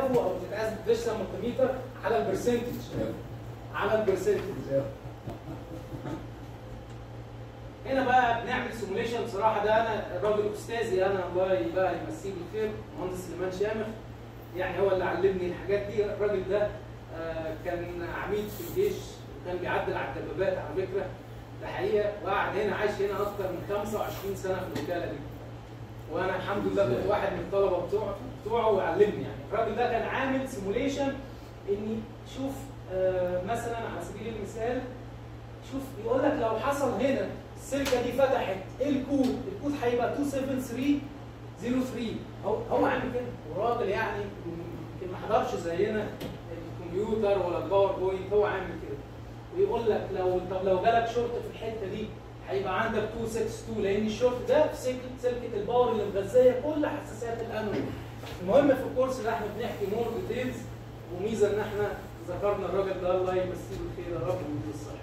او بتتقاس بالديجيتال مالتيميتر على البرسنتج على البرسنتج هنا بقى بنعمل سيموليشن بصراحه ده انا الراجل استاذي انا الله بقى يمسيه بالخير مهندس سليمان شامخ يعني هو اللي علمني الحاجات دي الراجل ده آه، كان عميد في الجيش وكان بيعدل على الدبابات على فكره ده حقيقه وقعد هنا عايش هنا اكتر من 25 سنه في الوكاله دي وانا الحمد لله كنت واحد من الطلبه بتوعه بتوعه وعلمني يعني الراجل ده كان عامل سيموليشن اني شوف آه، مثلا على سبيل المثال شوف يقول لك لو حصل هنا السلكه دي فتحت ايه الكود؟ الكود هيبقى 27303 هو هو عامل كده والراجل يعني يمكن ما حضرش زينا الكمبيوتر ولا الباوربوينت هو عامل كده ويقول لك لو طب لو جالك شورت في الحته دي هيبقى عندك 262 لان الشورت ده في سلكه سلكه الباور اللي مغذيه كل حساسيات الانود المهم في الكورس ده احنا بنحكي مور ديتيلز وميزه ان احنا ذكرنا الراجل ده الله يمسيه بالخير يا رب ويديه الصحه.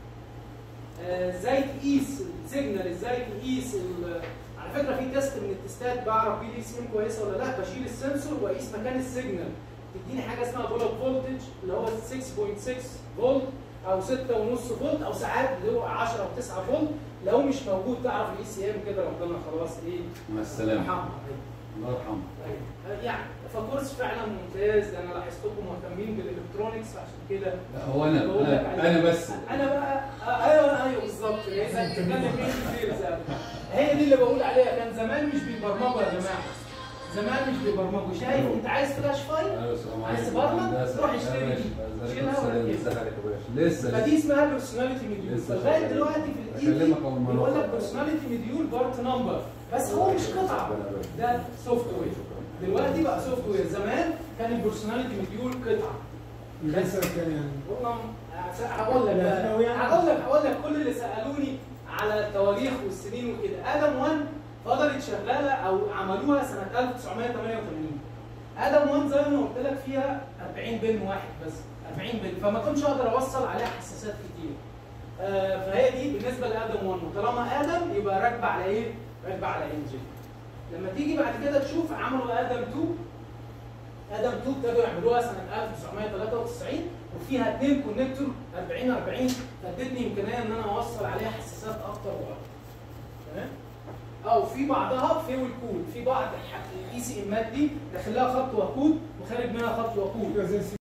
آه، ازاي تقيس السيجنال ازاي تقيس ال- على فكره في تيست من التستات بعرف بيه دي سين كويسه ولا لا بشيل السنسور واقيس مكان السيجنال تديني حاجه اسمها بولت فولتج اللي هو 6.6 فولت او 6.5 فولت او ساعات اللي هو 10 او 9 فولت لو مش موجود تعرف الاي سي ام كده ربنا خلاص ايه مع السلامه يرحمها. الله يرحمه أيوة. يعني فكورس فعلا ممتاز انا لاحظتكم مهتمين بالالكترونكس عشان كده لا هو انا بقول لك انا, عليه. أنا بس انا بقى آه، ايوه ايوه بالظبط اذا بتتكلم ايه كتير زي هي دي اللي بقول عليها كان زمان مش بيبرمجوا يا جماعه زمان مش بيبرمجوا شايف انت عايز فلاش فايل أيوة، السلام عايز عليكم. تبرمج؟ هندسة. روح اشتري يا دي. باشا. شيلها السلام. وركبها. ازيك يا باشا لسه فدي اسمها بيرسوناليتي مديول لسه لغايه شغال. دلوقتي في الايد أكلمك أول ما بيقول لك أروح. بيرسوناليتي مديول بارت نمبر بس هو مش قطعه ده سوفت وير دلوقتي بقى سوفت وير زمان كان البيرسوناليتي مديول قطعه لسه كان يعني والله هقول لك لا، ثانوي يعني. هقول لك هقول لك كل اللي سالوني على التواريخ والسنين وكده ادم 1 فضلت شغاله او عملوها سنه 1988 ادم 1 زي ما قلت لك فيها 40 بن واحد بس 40 بن فما كنتش اقدر اوصل عليها حساسات كتير آه، فهي دي بالنسبه لادم 1 وطالما ادم يبقى راكبه على ايه؟ راكبه على انجن لما تيجي بعد كده تشوف عملوا ادم 2 ادم 2 ابتدوا يعملوها سنه 1993 وفيها اثنين كونكتور 40 40 فادتني امكانيه ان انا اوصل عليها حساسات اكتر واكتر تمام او في بعضها فيول كود في بعض الاي سي امات دي داخل لها خط وكود وخارج منها خط وكود زي